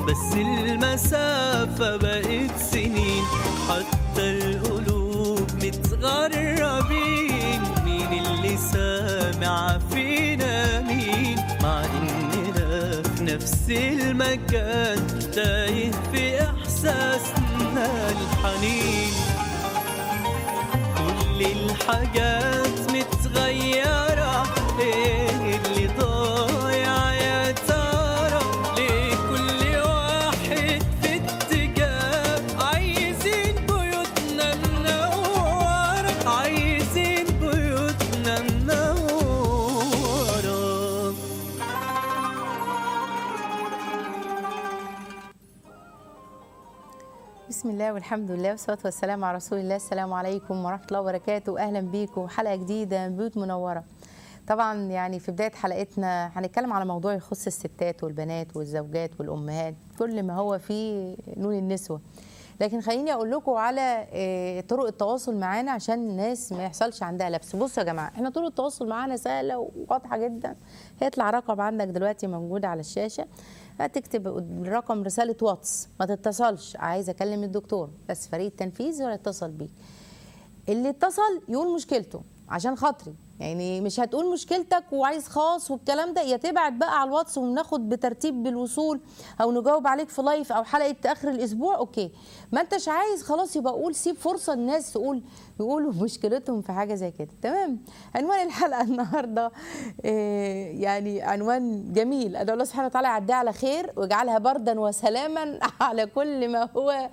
بس المسافة بقت سنين حتى القلوب متغربين مين اللي سامع فينا مين مع إننا في نفس المكان تايه في إحساسنا الحنين كل الحاجات متغيرة ايه اللي ضايع يا ترى ليه كل واحد في اتجاه عايزين بيوتنا منورة عايزين بيوتنا منورة بسم الله والحمد لله والصلاة والسلام على رسول الله السلام عليكم ورحمة الله وبركاته أهلا بيكم حلقة جديدة من بيوت منورة طبعا يعني في بداية حلقتنا هنتكلم على موضوع يخص الستات والبنات والزوجات والأمهات كل ما هو فيه نون النسوة لكن خليني أقول لكم على آه، طرق التواصل معانا عشان الناس ما يحصلش عندها لبس بصوا يا جماعة احنا طرق التواصل معانا سهلة وواضحة جدا هيطلع رقم عندك دلوقتي موجود على الشاشة هتكتب الرقم رسالة واتس ما تتصلش عايز أكلم الدكتور بس فريق التنفيذ ولا يتصل بيك اللي اتصل يقول مشكلته عشان خاطري يعني مش هتقول مشكلتك وعايز خاص والكلام ده يا تبعت بقى على الواتس وناخد بترتيب بالوصول او نجاوب عليك في لايف او حلقه اخر الاسبوع اوكي ما انتش عايز خلاص يبقى قول سيب فرصه الناس تقول يقولوا مشكلتهم في حاجه زي كده تمام عنوان الحلقه النهارده آه، يعني عنوان جميل ادعو الله سبحانه وتعالى يعديها على خير ويجعلها بردا وسلاما على كل ما هو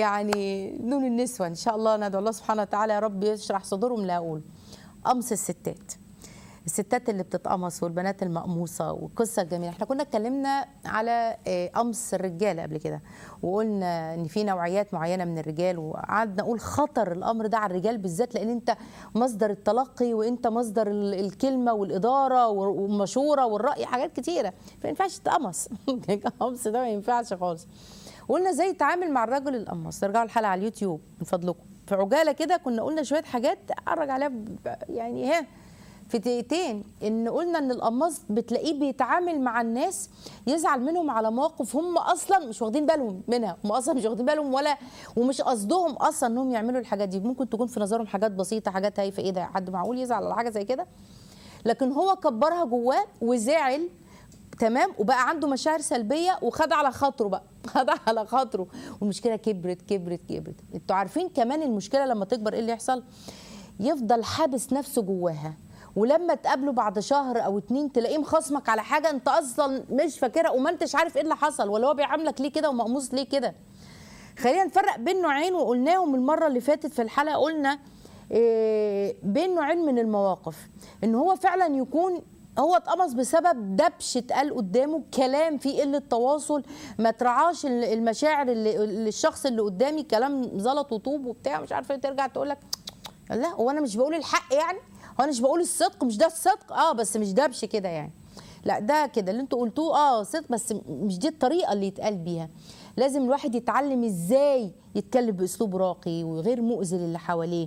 يعني نون النسوه ان شاء الله ندعو الله سبحانه وتعالى يا رب يشرح صدورهم لا اقول قمص الستات الستات اللي بتتقمص والبنات المقموصه والقصه الجميله احنا كنا اتكلمنا على آه، قمص الرجاله قبل كده وقلنا ان في نوعيات معينه من الرجال وقعدنا نقول خطر الامر ده على الرجال بالذات لان انت مصدر التلقي وانت مصدر ال- الكلمه والاداره والمشوره والراي حاجات كتيره فما ينفعش تتقمص القمص ده ما ينفعش خالص قلنا ازاي تتعامل مع الرجل القماص ترجعوا الحلقه على اليوتيوب من فضلكم في عجاله كده كنا قلنا شويه حاجات اتفرج عليها ب- يعني ها في دقيقتين ان قلنا ان القماص بتلاقيه بيتعامل مع الناس يزعل منهم على مواقف هم اصلا مش واخدين بالهم منها هم اصلا مش واخدين بالهم ولا ومش قصدهم اصلا انهم يعملوا الحاجات دي ممكن تكون في نظرهم حاجات بسيطه حاجات هايفه ايه ده حد معقول يزعل على حاجه زي كده لكن هو كبرها جواه وزعل تمام وبقى عنده مشاعر سلبيه وخد على خاطره بقى خد على خاطره والمشكله كبرت كبرت كبرت انتوا عارفين كمان المشكله لما تكبر ايه اللي يحصل يفضل حابس نفسه جواها ولما تقابله بعد شهر او اتنين تلاقيه مخاصمك على حاجه انت اصلا مش فاكرها وما انتش عارف ايه اللي حصل ولا هو بيعاملك ليه كده ومقموص ليه كده خلينا نفرق بين نوعين وقلناهم المره اللي فاتت في الحلقه قلنا إيه، بين نوعين من المواقف ان هو فعلا يكون هو اتقمص بسبب دبش اتقال قدامه كلام فيه قله تواصل ما ترعاش ال- المشاعر اللي اللي الشخص اللي قدامي كلام زلط وطوب وبتاع مش عارفه إيه، ترجع تقول لك لا هو انا مش بقول الحق يعني هو انا مش بقول الصدق مش ده الصدق اه بس مش دبش كده يعني لا ده كده اللي انتوا قلتوه اه صدق بس مش دي الطريقه اللي يتقال بيها لازم الواحد يتعلم ازاي يتكلم باسلوب راقي وغير مؤذي للي حواليه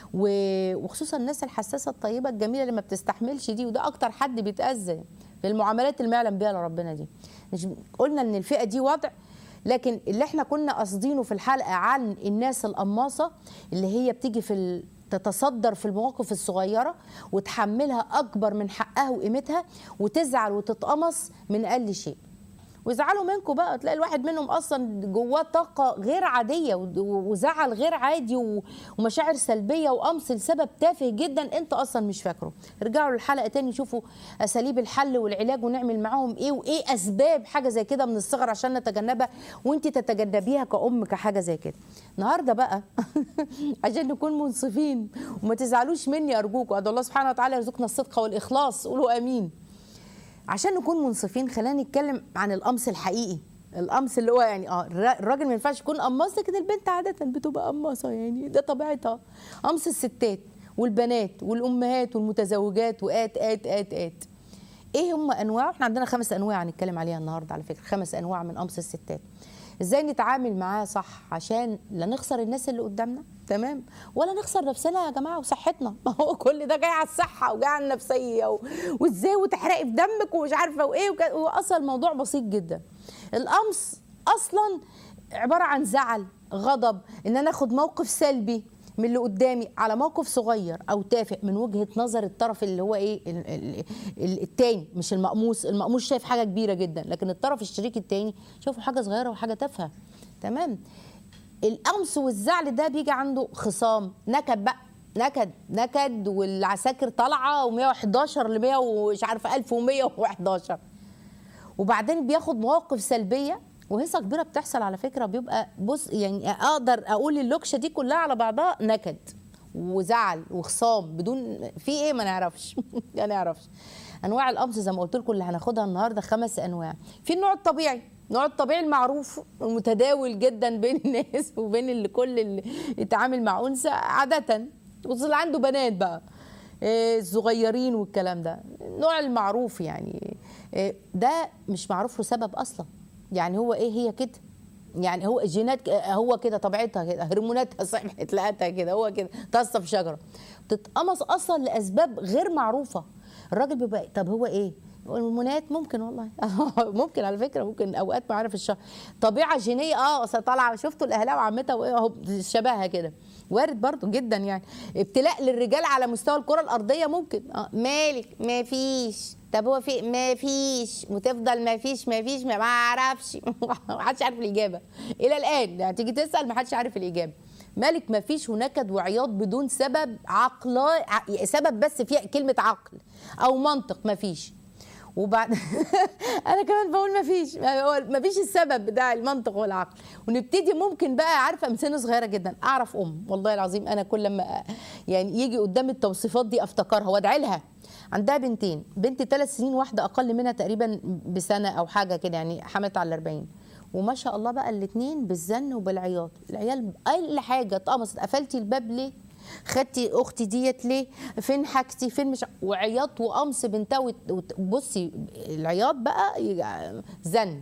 و- وخصوصا الناس الحساسه الطيبه الجميله اللي ما بتستحملش دي وده اكتر حد بيتاذى في المعاملات اللي ما يعلم بيها الا ربنا دي مش قلنا ان الفئه دي وضع لكن اللي احنا كنا قاصدينه في الحلقه عن الناس القماصه اللي هي بتيجي في ال... تتصدر في المواقف الصغيره وتحملها اكبر من حقها وقيمتها وتزعل وتتقمص من اقل شيء ويزعلوا منكم بقى تلاقي الواحد منهم اصلا جواه طاقه غير عاديه و- وزعل غير عادي و- ومشاعر سلبيه وقمص لسبب تافه جدا انت اصلا مش فاكره ارجعوا للحلقه تاني شوفوا اساليب الحل والعلاج ونعمل معاهم ايه وايه اسباب حاجه زي كده من الصغر عشان نتجنبها وانت تتجنبيها كأم كحاجه زي كده النهارده بقى عشان نكون منصفين وما تزعلوش مني ارجوكم ادعو الله سبحانه وتعالى يرزقنا الصدق والاخلاص قولوا امين عشان نكون منصفين خلينا نتكلم عن القمص الحقيقي القمص اللي هو يعني اه الر- الراجل ما ينفعش يكون قماص لكن البنت عاده بتبقى قماصه يعني ده طبيعتها قمص الستات والبنات والامهات والمتزوجات وات ات ات ات ايه هم انواع احنا عندنا خمس انواع هنتكلم عليها النهارده على فكره خمس انواع من قمص الستات ازاي نتعامل معاه صح عشان لا نخسر الناس اللي قدامنا تمام ولا نخسر نفسنا يا جماعه وصحتنا ما هو كل ده جاي على الصحه وجاي على النفسيه و... وازاي وتحرقي في دمك ومش عارفه وايه وك... واصلا الموضوع بسيط جدا القمص اصلا عباره عن زعل غضب ان انا اخد موقف سلبي من اللي قدامي على موقف صغير او تافه من وجهه نظر الطرف اللي هو ايه ال- ال- ال- التاني مش المقموص المقموص شايف حاجه كبيره جدا لكن الطرف الشريك التاني شايفه حاجه صغيره وحاجه تافهه تمام القمص والزعل ده بيجي عنده خصام نكد بقى نكد نكد والعساكر طالعه و111 ل 100 ومش عارفه 1111 وبعدين بياخد مواقف سلبيه وهيصه كبيره بتحصل على فكره بيبقى بص يعني اقدر اقول اللوكشه دي كلها على بعضها نكد وزعل وخصام بدون في ايه ما نعرفش ما نعرفش انواع القمص زي ما قلت لكم اللي هناخدها النهارده خمس انواع في النوع الطبيعي النوع الطبيعي المعروف المتداول جدا بين الناس وبين اللي كل اللي يتعامل مع انثى عاده خصوصا اللي عنده بنات بقى إيه، الصغيرين والكلام ده النوع المعروف يعني إيه، ده مش معروف له سبب اصلا يعني هو ايه هي كده يعني هو جينات هو كده طبيعتها كده هرموناتها صحبت لقتها كده هو كده تصة في شجره بتتقمص اصلا لاسباب غير معروفه الراجل بيبقى طب هو ايه الهرمونات ممكن والله ممكن على فكره ممكن اوقات ما عارف الشهر طبيعه جينيه اه أصل طالعه شفتوا الاهلاوي وعمتها وإيه اهو شبهها كده وارد برضو جدا يعني ابتلاء للرجال على مستوى الكره الارضيه ممكن اه مالك ما فيش طب هو في ما فيش وتفضل ما فيش ما فيش ما ما اعرفش ما حدش عارف الاجابه الى الان يعني تيجي تسال ما حدش عارف الاجابه مالك ما فيش ونكد وعياط بدون سبب عقلا ع- سبب بس فيها كلمه عقل او منطق ما فيش وبعد انا كمان بقول ما فيش هو ما فيش السبب بتاع المنطق والعقل ونبتدي ممكن بقى عارفه من سن صغيره جدا اعرف ام والله العظيم انا كل لما يعني يجي قدام التوصيفات دي افتكرها وادعي لها عندها بنتين بنت ثلاث سنين واحده اقل منها تقريبا بسنه او حاجه كده يعني حملت على 40 وما شاء الله بقى الاثنين بالزن وبالعياط العيال اقل حاجه اتقمصت قفلتي الباب ليه خدتي اختي ديت ليه فين حاجتي فين مش وعياط وقمص بنتها وت- وت- بصي العياط بقى يجع- زن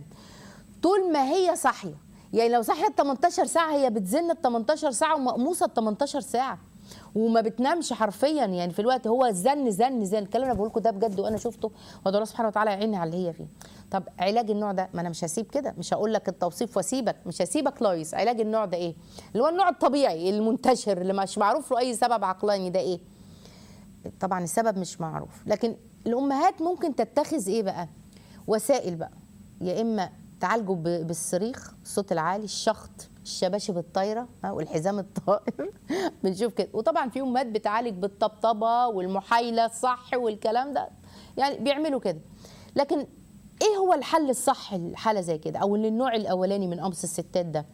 طول ما هي صاحيه يعني لو صاحيه 18 ساعه هي بتزن ال 18 ساعه ومقموصه ال 18 ساعه وما بتنامش حرفيا يعني في الوقت هو زن زن زن الكلام اللي بقول لكم ده بجد وانا شفته وادعو الله سبحانه وتعالى يعيني على اللي هي فيه طب علاج النوع ده ما انا مش هسيب كده مش هقول لك التوصيف واسيبك مش هسيبك لايص علاج النوع ده ايه اللي هو النوع الطبيعي المنتشر اللي مش معروف له اي سبب عقلاني ده ايه طبعا السبب مش معروف لكن الامهات ممكن تتخذ ايه بقى وسائل بقى يا اما تعالجوا ب- بالصريخ الصوت العالي الشخط الشباشب الطايره ها، والحزام الطائر بنشوف كده وطبعا في امهات بتعالج بالطبطبه والمحايله الصح والكلام ده يعني بيعملوا كده لكن ايه هو الحل الصح لحاله زي كده او للنوع الاولاني من قمص الستات ده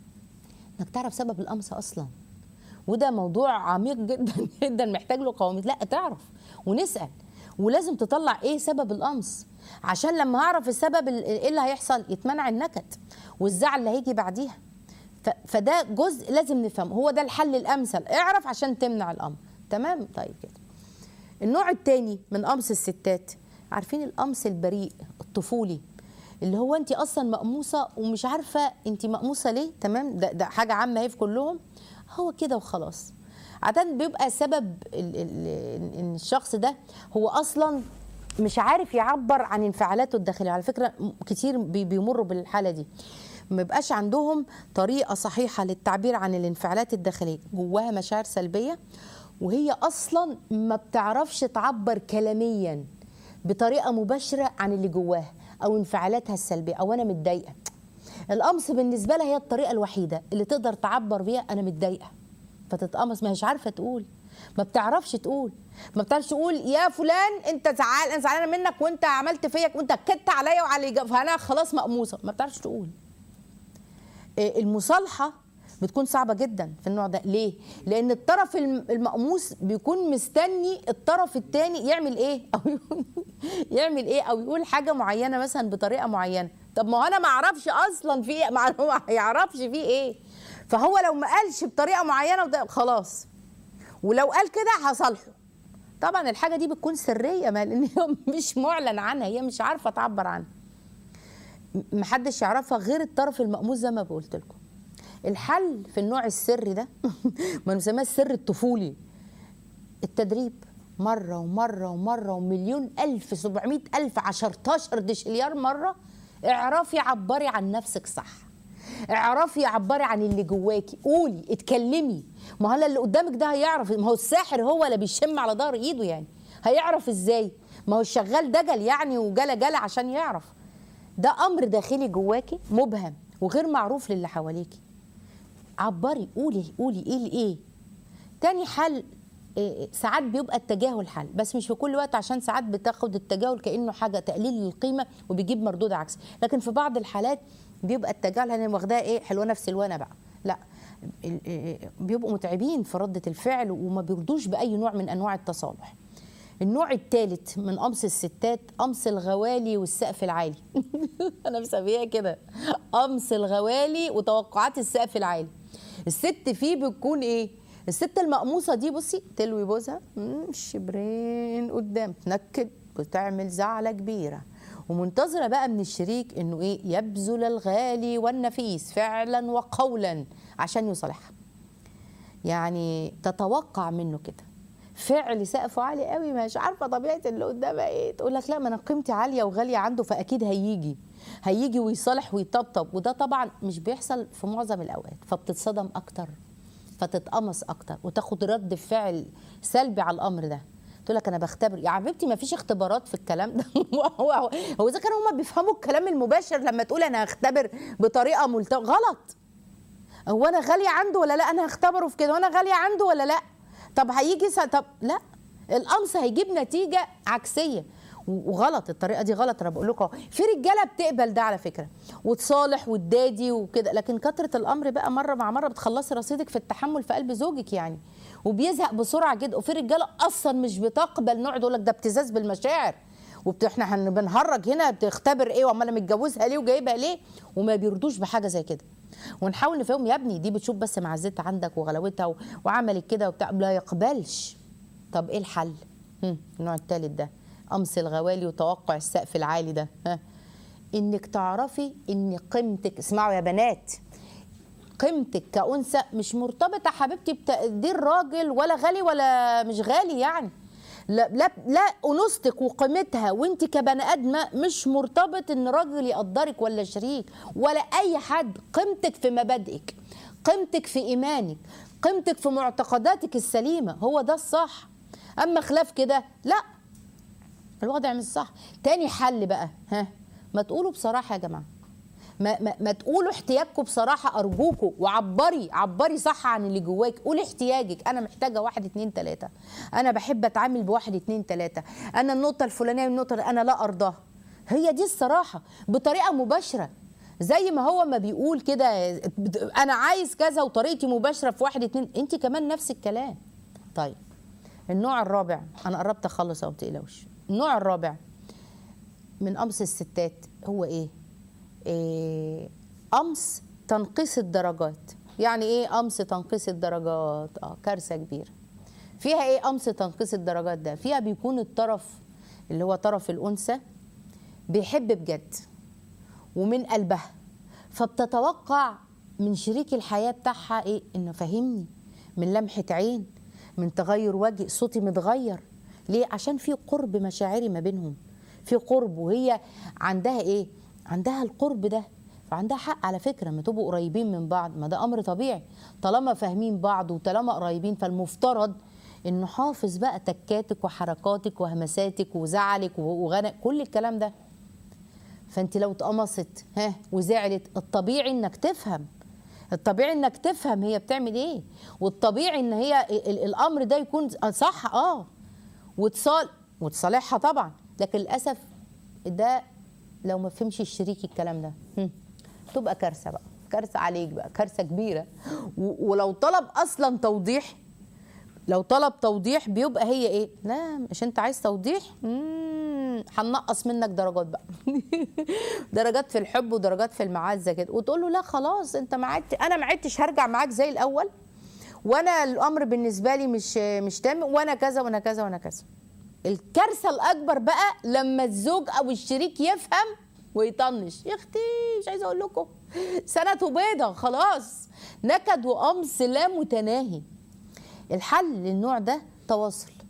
انك تعرف سبب القمص اصلا وده موضوع عميق جدا جدا محتاج له قواميس لا تعرف ونسال ولازم تطلع ايه سبب القمص عشان لما اعرف السبب ال- ايه اللي هيحصل يتمنع النكد والزعل اللي هيجي بعديها ف- فده جزء لازم نفهمه هو ده الحل الامثل اعرف عشان تمنع الامر تمام طيب كده النوع التاني من قمص الستات عارفين القمص البريء الطفولي اللي هو انت اصلا مقموصه ومش عارفه انت مقموصه ليه تمام ده, ده حاجه عامه اهي في كلهم هو كده وخلاص عاده بيبقى سبب ال- ال- ان الشخص ده هو اصلا مش عارف يعبر عن انفعالاته الداخليه على فكره م- كتير بي- بيمروا بالحاله دي ما بيبقاش عندهم طريقه صحيحه للتعبير عن الانفعالات الداخليه جواها مشاعر سلبيه وهي اصلا ما بتعرفش تعبر كلاميا بطريقه مباشره عن اللي جواها او انفعالاتها السلبيه او انا متضايقه القمص بالنسبه لها هي الطريقه الوحيده اللي تقدر تعبر بيها انا متضايقه فتتقمص ما هيش عارفه تقول ما بتعرفش تقول ما بتعرفش تقول يا فلان انت زعل انا زعلانه منك وانت عملت فيا وانت كدت عليا وعلى الإجابة، فانا خلاص مقموصه ما بتعرفش تقول إيه، المصالحه بتكون صعبة جدا في النوع ده ليه؟ لأن الطرف الم- المقموص بيكون مستني الطرف التاني يعمل إيه؟ أو يقول- يعمل إيه؟ أو يقول حاجة معينة مثلا بطريقة معينة طب ما هو أنا ما أعرفش أصلا في إيه ما هو ما يعرفش في إيه فهو لو ما قالش بطريقة معينة وده- خلاص ولو قال كده هصالحه طبعا الحاجة دي بتكون سرية ما لأن هي مش معلن عنها هي مش عارفة تعبر عنها محدش يعرفها غير الطرف المقموص زي ما قلت لكم الحل في النوع السري ده ما نسميه السر الطفولي التدريب مرة ومرة ومرة ومليون ألف سبعمائة ألف عشرتاشر دشليار مرة اعرفي عبري عن نفسك صح اعرفي عبري عن اللي جواكي قولي اتكلمي ما هو أنا اللي قدامك ده هيعرف ما هو الساحر هو اللي بيشم على ظهر ايده يعني هيعرف ازاي ما هو الشغال دجل يعني وجلا جلا عشان يعرف ده امر داخلي جواكي مبهم وغير معروف للي حواليكي عبري قولي قولي ايه لايه تاني حل إيه، ساعات بيبقى التجاهل حل بس مش في كل وقت عشان ساعات بتاخد التجاهل كانه حاجه تقليل للقيمه وبيجيب مردود عكسي لكن في بعض الحالات بيبقى التجاهل انا واخداها ايه حلوانه في سلوانه بقى لا ال- إيه، بيبقوا متعبين في رده الفعل وما بيرضوش باي نوع من انواع التصالح النوع الثالث من قمص الستات قمص الغوالي والسقف العالي انا مسميها كده قمص الغوالي وتوقعات السقف العالي الست فيه بتكون ايه الست المقموصه دي بصي تلوي بوزها مم، شبرين قدام تنكد وتعمل زعله كبيره ومنتظره بقى من الشريك انه ايه يبذل الغالي والنفيس فعلا وقولا عشان يصالحها يعني تتوقع منه كده فعل سقفه عالي قوي مش عارفه طبيعه اللي قدامها ايه تقول لك لا ما انا قيمتي عاليه وغاليه عنده فاكيد هيجي هيجي ويصالح ويطبطب وده طبعا مش بيحصل في معظم الاوقات فبتتصدم اكتر فتتقمص اكتر وتاخد رد فعل سلبي على الامر ده تقول لك انا بختبر يا حبيبتي ما فيش اختبارات في الكلام ده هو هو هو اذا كانوا هم بيفهموا الكلام المباشر لما تقول انا هختبر بطريقه ملت... غلط هو انا غاليه عنده ولا لا انا هختبره في كده وانا غاليه عنده ولا لا طب هيجي س... طب لا القمص هيجيب نتيجه عكسيه و- وغلط الطريقه دي غلط انا بقول لكم أهو. في رجاله بتقبل ده على فكره وتصالح وتدادي وكده لكن كثره الامر بقى مره مع مره بتخلصي رصيدك في التحمل في قلب زوجك يعني وبيزهق بسرعه جدا وفي رجاله اصلا مش بتقبل نوع يقول لك ده ابتزاز بالمشاعر وبت... احنا هن- بنهرج هنا بتختبر ايه وامال انا متجوزها ليه وجايبها ليه وما بيرضوش بحاجه زي كده ونحاول نفهم يا ابني دي بتشوف بس معزتها عندك وغلاوتها و... وعملت كده وبتاع لا يقبلش طب ايه الحل هم، النوع الثالث ده قمص الغوالي وتوقع السقف العالي ده ها انك تعرفي ان قيمتك اسمعوا يا بنات قيمتك كأنثى مش مرتبطة حبيبتي بتقدير راجل ولا غالي ولا مش غالي يعني لا لا لا انوثتك وقيمتها وانت كبني ادمه مش مرتبط ان راجل يقدرك ولا شريك ولا اي حد قيمتك في مبادئك قيمتك في ايمانك قيمتك في معتقداتك السليمه هو ده الصح اما خلاف كده لا الوضع مش صح تاني حل بقى ها ما تقولوا بصراحه يا جماعه ما, ما, ما تقولوا احتياجكم بصراحه ارجوكوا وعبري عبري صح عن اللي جواك قولي احتياجك انا محتاجه واحد اتنين تلاته انا بحب اتعامل بواحد اتنين تلاته انا النقطه الفلانيه والنقطه اللي انا لا ارضاها هي دي الصراحه بطريقه مباشره زي ما هو ما بيقول كده انا عايز كذا وطريقتي مباشره في واحد اتنين انت كمان نفس الكلام طيب النوع الرابع انا قربت اخلص اهو ما تقلقوش النوع الرابع من قمص الستات هو ايه إيه، قمص تنقيص الدرجات يعني ايه قمص تنقيص الدرجات اه كارثه كبيره فيها ايه قمص تنقيص الدرجات ده فيها بيكون الطرف اللي هو طرف الانثى بيحب بجد ومن قلبها فبتتوقع من شريك الحياه بتاعها ايه انه فهمني من لمحه عين من تغير وجه صوتي متغير ليه عشان في قرب مشاعري ما بينهم في قرب وهي عندها ايه عندها القرب ده فعندها حق على فكره ما تبقوا قريبين من بعض ما ده امر طبيعي طالما فاهمين بعض وطالما قريبين فالمفترض ان نحافظ بقى تكاتك وحركاتك وهمساتك وزعلك وغنى كل الكلام ده فانت لو اتقمصت ها وزعلت الطبيعي انك تفهم الطبيعي انك تفهم هي بتعمل ايه والطبيعي ان هي ال- ال- الامر ده يكون صح اه وتصال وتصالحها طبعا لكن للاسف ده لو ما فهمش الشريك الكلام ده هم، تبقى كارثه بقى كارثه عليك بقى كارثه كبيره و- ولو طلب اصلا توضيح لو طلب توضيح بيبقى هي ايه لا مش انت عايز توضيح مم، هننقص منك درجات بقى درجات في الحب ودرجات في المعزه كده وتقول له لا خلاص انت ما عدت انا ما عدتش هرجع معاك زي الاول وانا الامر بالنسبه لي مش مش تام وانا كذا وانا كذا وانا كذا الكارثه الاكبر بقى لما الزوج او الشريك يفهم ويطنش يا اختي مش عايزه اقول لكم سنته بيضه خلاص نكد وقمص لا متناهي الحل للنوع ده تواصل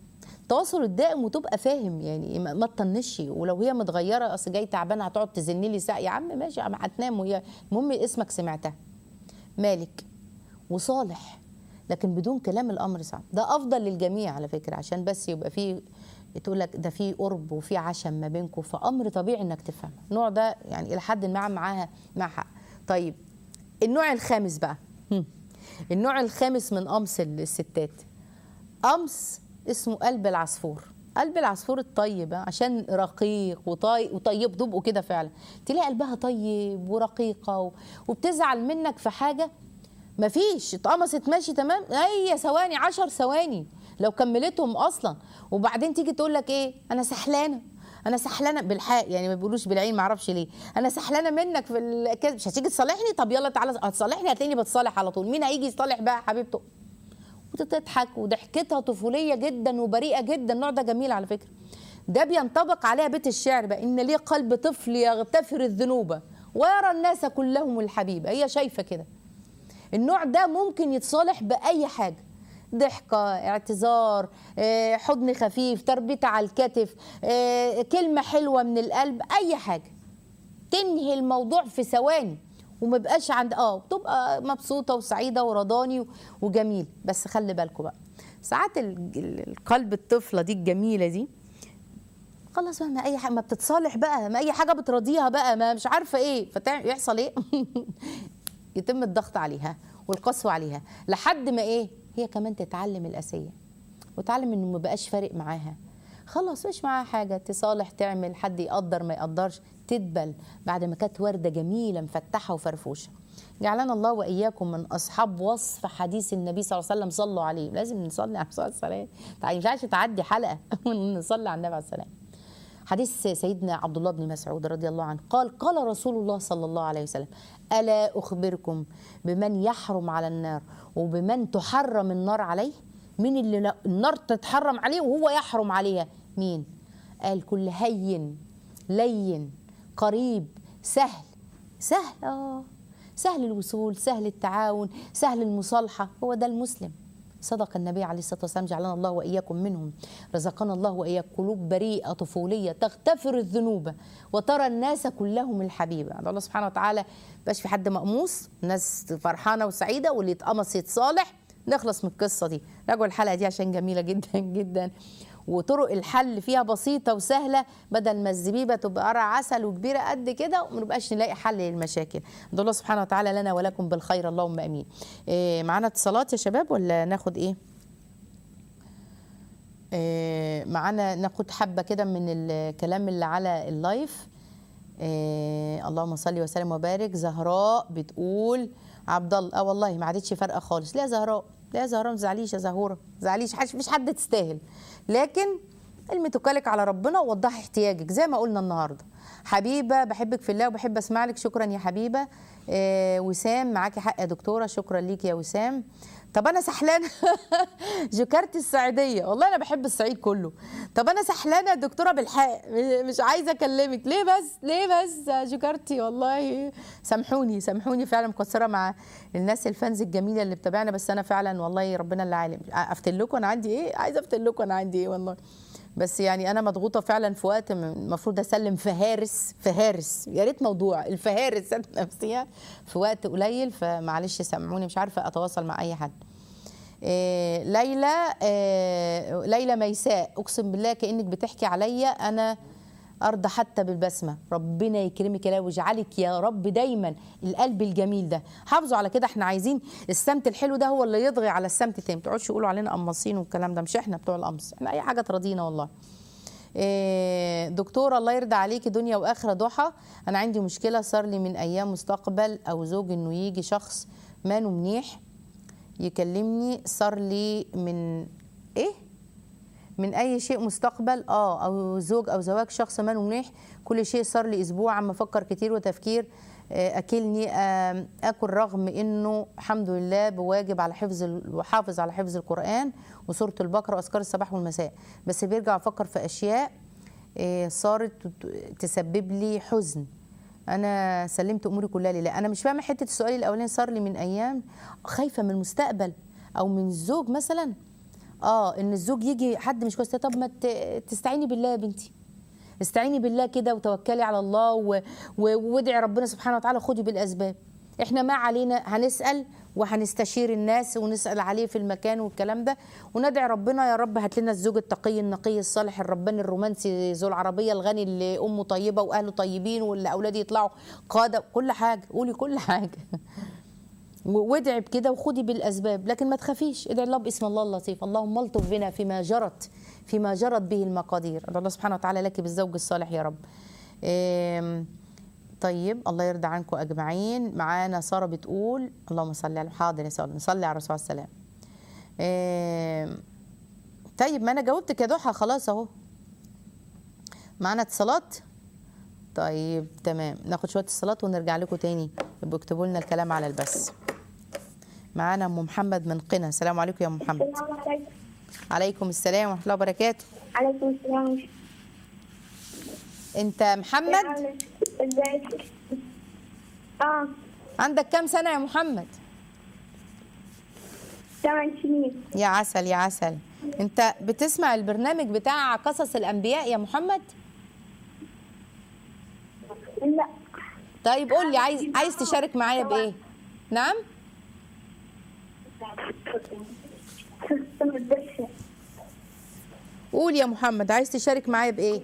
التواصل الدائم وتبقى فاهم يعني ما ما تطنشش ولو هي متغيره اصل جاي تعبانه هتقعد تزن لي ساعه يا عم ماشي يا عم هتنام وهي المهم اسمك سمعتها مالك وصالح لكن بدون كلام الامر صعب ده افضل للجميع على فكره عشان بس يبقى فيه تقول لك ده في قرب وفي عشم ما بينكم فامر طبيعي انك تفهم النوع ده يعني الى حد ما معاها مع حق طيب النوع الخامس بقى هم. النوع الخامس من قمص الستات قمص اسمه قلب العصفور قلب العصفور الطيب ها، عشان رقيق وطي وطيب تبقوا كده فعلا تلاقي قلبها طيب ورقيقه و... وبتزعل منك في حاجه مفيش اتقمصت ماشي تمام هي ثواني عشر ثواني لو كملتهم اصلا وبعدين تيجي تقول لك ايه انا سحلانه انا سحلانه بالحق يعني ما بيقولوش بالعين ما اعرفش ليه انا سحلانه منك في الكذب مش هتيجي تصالحني طب يلا تعالى هتصالحني هتلاقيني بتصالح على طول مين هيجي يصالح بقى حبيبته وتضحك وضحكتها طفوليه جدا وبريئه جدا النوع ده جميل على فكره ده بينطبق عليها بيت الشعر بقى ان ليه قلب طفل يغتفر الذنوب ويرى الناس كلهم الحبيبه هي شايفه كده النوع ده ممكن يتصالح باي حاجه ضحكة اعتذار آه، حضن خفيف تربية على الكتف آه، كلمة حلوة من القلب أي حاجة تنهي الموضوع في ثواني وما بقاش عند اه بتبقى مبسوطه وسعيده ورضاني و- وجميل بس خلي بالكم بقى ساعات ال- ال- القلب الطفله دي الجميله دي خلاص بقى ما اي حاجه ما بتتصالح بقى ما اي حاجه بتراضيها بقى ما مش عارفه ايه فيحصل ايه يتم الضغط عليها والقسوه عليها لحد ما ايه هي كمان تتعلم الاسيه وتعلم انه ما بقاش فارق معاها خلاص مش معاها حاجه تصالح تعمل حد يقدر ما يقدرش تدبل بعد ما كانت ورده جميله مفتحه وفرفوشه جعلنا الله واياكم من اصحاب وصف حديث النبي صلى الله عليه وسلم صلوا عليه لازم نصلي على الصلاه والسلام ما ينفعش تعدي حلقه ونصلي على النبي عليه السلام حديث سيدنا عبد الله بن مسعود رضي الله عنه قال قال رسول الله صلى الله عليه وسلم الا اخبركم بمن يحرم على النار وبمن تحرم النار عليه مين اللي لا- النار تتحرم عليه وهو يحرم عليها مين قال كل هين لين قريب سهل سهل اه سهل الوصول سهل التعاون سهل المصالحه هو ده المسلم صدق النبي عليه الصلاه والسلام جعلنا الله واياكم منهم رزقنا الله واياك قلوب بريئه طفوليه تغتفر الذنوب وترى الناس كلهم الحبيبه الله سبحانه وتعالى مبقاش في حد مقموص الناس فرحانه وسعيده واللي يتقمص يتصالح نخلص من القصه دي راجعوا الحلقه دي عشان جميله جدا جدا وطرق الحل فيها بسيطه وسهله بدل ما الزبيبه تبقى قرع عسل وكبيره قد كده وما نبقاش نلاقي حل للمشاكل ندعو الله سبحانه وتعالى لنا ولكم بالخير اللهم امين إيه معانا اتصالات يا شباب ولا ناخد ايه إيه معانا ناخد حبه كده من الكلام اللي على اللايف إيه اللهم صل وسلم وبارك زهراء بتقول عبد الله اه والله ما عادتش فارقه خالص لا يا زهراء لا يا زهراء ما تزعليش يا زهوره ما تزعليش حش- مفيش حد تستاهل لكن علم توكلك على ربنا ووضحي احتياجك زي ما قلنا النهارده حبيبه بحبك في الله وبحب اسمع لك شكرا يا حبيبه آه وسام معاكي حق يا دكتوره شكرا ليك يا وسام طب انا سحلانه جوكرتي الصعيديه والله انا بحب الصعيد كله طب انا سحلانه يا دكتوره بالحق مش عايزه اكلمك ليه بس ليه بس يا جوكرتي والله سامحوني سامحوني فعلا مقصره مع الناس الفانز الجميله اللي بتابعنا بس انا فعلا والله ربنا اللي عالم افتن لكم انا عندي ايه عايزه افتن لكم انا عندي ايه والله بس يعني انا مضغوطه فعلا في وقت م- المفروض اسلم فهارس فهارس يا ريت موضوع الفهارس ذات نفسها في وقت قليل فمعلش سامحوني مش عارفه اتواصل مع اي حد إيه ليلى إيه ليلى ميساء اقسم بالله كانك بتحكي عليا انا ارضى حتى بالبسمه ربنا يكرمك يا ويجعلك يا رب دايما القلب الجميل ده حافظوا على كده احنا عايزين السمت الحلو ده هو اللي يطغي على السمت التاني ما تقعدش يقولوا علينا قماصين والكلام ده مش احنا بتوع القمص احنا اي حاجه تراضينا والله إيه، دكتوره الله يرضى عليكي دنيا واخره ضحى انا عندي مشكله صار لي من ايام مستقبل او زوج انه يجي شخص ماله منيح يكلمني صار لي من ايه من اي شيء مستقبل اه او زوج او زواج شخص ماله منيح كل شيء صار لي اسبوع عم افكر كتير وتفكير آه، اكلني آه، اكل رغم انه الحمد لله بواجب على حفظ ال- وحافظ على حفظ القران وسوره البقره واذكار الصباح والمساء بس بيرجع افكر في اشياء آه، صارت ت- تسبب لي حزن انا سلمت اموري كلها لله انا مش فاهمه حته السؤال الاولاني صار لي من ايام خايفه من المستقبل او من الزوج مثلا اه ان الزوج يجي حد مش كويس طب ما ت- تستعيني بالله يا بنتي استعيني بالله كده وتوكلي على الله و- و- وادعي ربنا سبحانه وتعالى خدي بالاسباب احنا ما علينا هنسال وهنستشير الناس ونسال عليه في المكان والكلام ده وندعي ربنا يا رب هات لنا الزوج التقي النقي الصالح الرباني الرومانسي ذو العربيه الغني اللي امه طيبه واهله طيبين واللي اولاده يطلعوا قاده كل حاجه قولي كل حاجه و- وادعي بكده وخدي بالاسباب لكن ما تخافيش ادعي الله باسم الله اللطيف اللهم الطف بنا فيما جرت فيما جرت به المقادير ادعو الله سبحانه وتعالى لك بالزوج الصالح يا رب آم، طيب الله يرضى عنكم اجمعين معانا ساره بتقول اللهم صل على حاضر يا ساره نصلي على الرسول عليه السلام آم، طيب ما انا جاوبتك يا ضحى خلاص اهو معانا اتصالات طيب تمام ناخد شويه اتصالات ونرجع لكم تاني يبقوا اكتبوا لنا الكلام على البث معانا ام محمد من قنا السلام عليكم يا ام محمد السلام عليكم عليكم السلام ورحمه الله وبركاته عليكم السلام انت محمد ازيك اه عندك كام سنه يا محمد ثمان سنين يا عسل يا عسل انت بتسمع البرنامج بتاع قصص الانبياء يا محمد لا طيب قول لي عايز عايز تشارك معايا بايه نعم مدرسة قول يا محمد عايز تشارك معايا بايه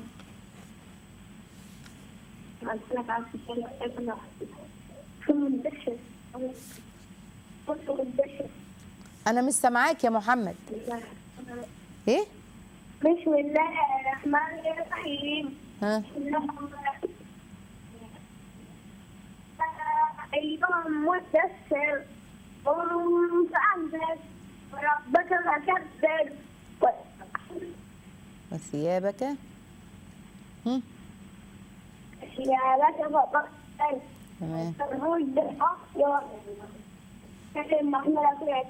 قلت لك عايز تشارك ابنه في مدرسة في مدرسة انا مش سامعاك يا محمد ايه بسم الله الرحمن الرحيم ها أيها المدثر قم فأنذر وربك فكبر وثيابك هم وثيابك فطهر تمام الرد الأخضر كلمة محمولة